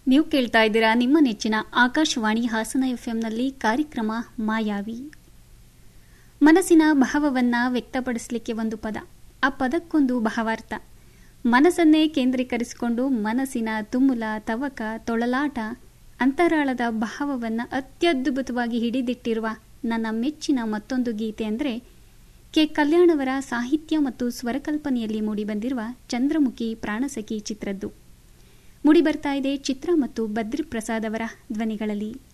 ನೀವು ಕೇಳ್ತಾ ಇದ್ದೀರಾ ನಿಮ್ಮ ನೆಚ್ಚಿನ ಆಕಾಶವಾಣಿ ಹಾಸನ ಎಫ್ಎಂನಲ್ಲಿ ಕಾರ್ಯಕ್ರಮ ಮಾಯಾವಿ ಮನಸ್ಸಿನ ಭಾವವನ್ನ ವ್ಯಕ್ತಪಡಿಸಲಿಕ್ಕೆ ಒಂದು ಪದ ಆ ಪದಕ್ಕೊಂದು ಭಾವಾರ್ಥ ಮನಸ್ಸನ್ನೇ ಕೇಂದ್ರೀಕರಿಸಿಕೊಂಡು ಮನಸ್ಸಿನ ತುಮುಲ ತವಕ ತೊಳಲಾಟ ಅಂತರಾಳದ ಭಾವವನ್ನ ಅತ್ಯದ್ಭುತವಾಗಿ ಹಿಡಿದಿಟ್ಟಿರುವ ನನ್ನ ಮೆಚ್ಚಿನ ಮತ್ತೊಂದು ಗೀತೆ ಅಂದರೆ ಕೆ ಕಲ್ಯಾಣವರ ಸಾಹಿತ್ಯ ಮತ್ತು ಸ್ವರಕಲ್ಪನೆಯಲ್ಲಿ ಮೂಡಿಬಂದಿರುವ ಚಂದ್ರಮುಖಿ ಪ್ರಾಣಸಖಿ ಚಿತ್ರದ್ದು ಮೂಡಿಬರ್ತಾ ಇದೆ ಚಿತ್ರ ಮತ್ತು ಬದ್ರಿ ಪ್ರಸಾದ್ ಅವರ ಧ್ವನಿಗಳಲ್ಲಿ